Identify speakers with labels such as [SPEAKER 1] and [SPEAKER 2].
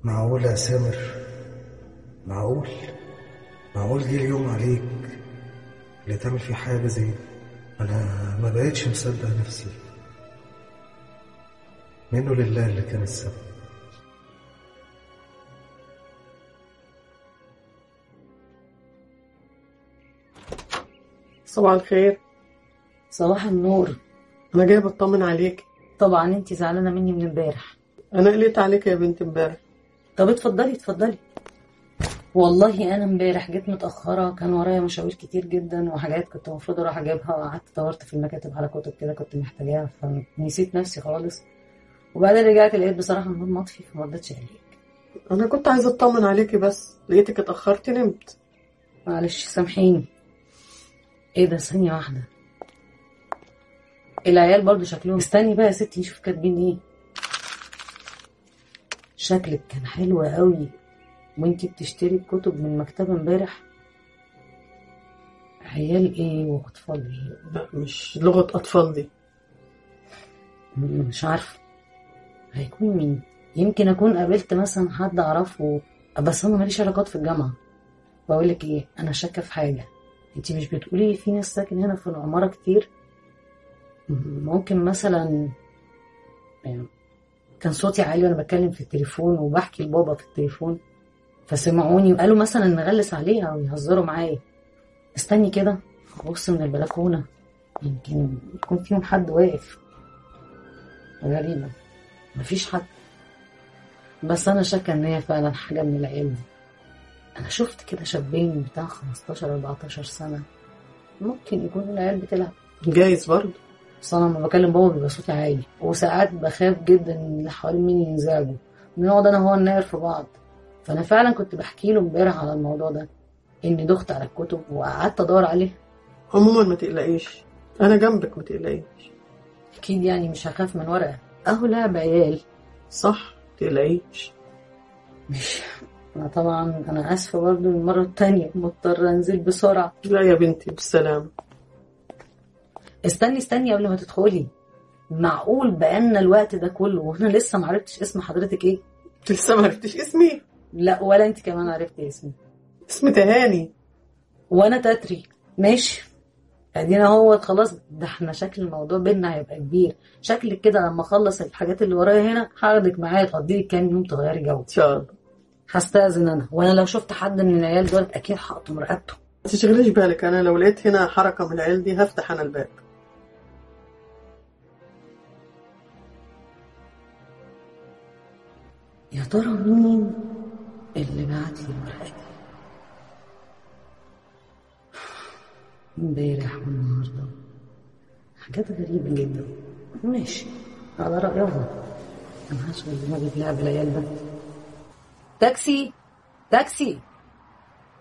[SPEAKER 1] معقول يا سامر معقول معقول جه اليوم عليك اللي تعمل فيه حاجة زي دي؟ أنا ما بقتش مصدق نفسي منه لله اللي كان السبب
[SPEAKER 2] صباح الخير
[SPEAKER 3] صباح النور
[SPEAKER 2] انا جايه بطمن عليك
[SPEAKER 3] طبعا انت زعلانه مني من امبارح
[SPEAKER 2] انا قلت عليك يا بنت امبارح
[SPEAKER 3] طب اتفضلي اتفضلي والله انا امبارح جيت متاخره كان ورايا مشاوير كتير جدا وحاجات كنت المفروض اروح اجيبها وقعدت دورت في المكاتب على كتب كده كنت محتاجاها فنسيت نفسي خالص وبعدين رجعت لقيت بصراحه النور مطفي فما رضيتش اجيلك
[SPEAKER 2] انا كنت عايزه اطمن عليكي بس لقيتك اتاخرتي نمت
[SPEAKER 3] معلش سامحيني ايه ده ثانيه واحده العيال برضو شكلهم استني بقى يا ستي نشوف كاتبين ايه شكلك كان حلو قوي وانتي بتشتري الكتب من مكتبة امبارح عيال ايه واطفال ايه
[SPEAKER 2] لا مش لغه اطفال دي
[SPEAKER 3] م- مش عارفة هيكون مين يمكن اكون قابلت مثلا حد اعرفه بس انا ماليش علاقات في الجامعة بقول لك ايه انا شاكة في حاجة انتي مش بتقولي في ناس ساكن هنا في العمارة كتير م- ممكن مثلا يعني كان صوتي عالي وانا بتكلم في التليفون وبحكي لبابا في التليفون فسمعوني وقالوا مثلا نغلس عليها ويهزروا معايا استني كده ابص من البلكونه يمكن يكون فيهم حد واقف غريبة مفيش حد بس انا شاكه ان هي فعلا حاجه من العيال دي انا شفت كده شابين بتاع 15 14 سنه ممكن يكون العيال بتلعب
[SPEAKER 2] جايز برضه
[SPEAKER 3] بس انا لما بكلم بابا بيبقى صوتي عالي وساعات بخاف جدا ان اللي حوالين مني ينزعجوا بنقعد انا وهو نناير في بعض فانا فعلا كنت بحكي له امبارح على الموضوع ده اني دخت على الكتب وقعدت ادور عليها
[SPEAKER 2] عموما ما تقلقيش انا جنبك ما تقلقيش
[SPEAKER 3] اكيد يعني مش هخاف من ورقه اهو لعب عيال
[SPEAKER 2] صح ما تقلقيش
[SPEAKER 3] مش انا طبعا انا اسفه برضو المره التانية مضطره انزل بسرعه
[SPEAKER 2] لا يا بنتي بالسلامه
[SPEAKER 3] استني استني قبل ما تدخلي معقول بقالنا الوقت ده كله وانا لسه معرفتش اسم حضرتك ايه
[SPEAKER 2] انت لسه ما عرفتيش اسمي
[SPEAKER 3] لا ولا انت كمان عرفتي اسمي
[SPEAKER 2] اسمي تهاني
[SPEAKER 3] وانا تتري ماشي ادينا هو خلاص ده احنا شكل الموضوع بينا هيبقى كبير شكلك كده لما اخلص الحاجات اللي ورايا هنا هاخدك معايا تقضي لك كام يوم تغيري جو
[SPEAKER 2] ان شاء الله
[SPEAKER 3] هستأذن انا وانا لو شفت حد من العيال دول اكيد هقطم رقبته
[SPEAKER 2] ما تشغليش بالك انا لو لقيت هنا حركه من العيال دي هفتح انا الباب
[SPEAKER 3] يا ترى مين اللي بعت لي الورقه دي امبارح والنهارده حاجات غريبه جدا ماشي على رايهم انا هشغل دماغي بلعب العيال ده تاكسي تاكسي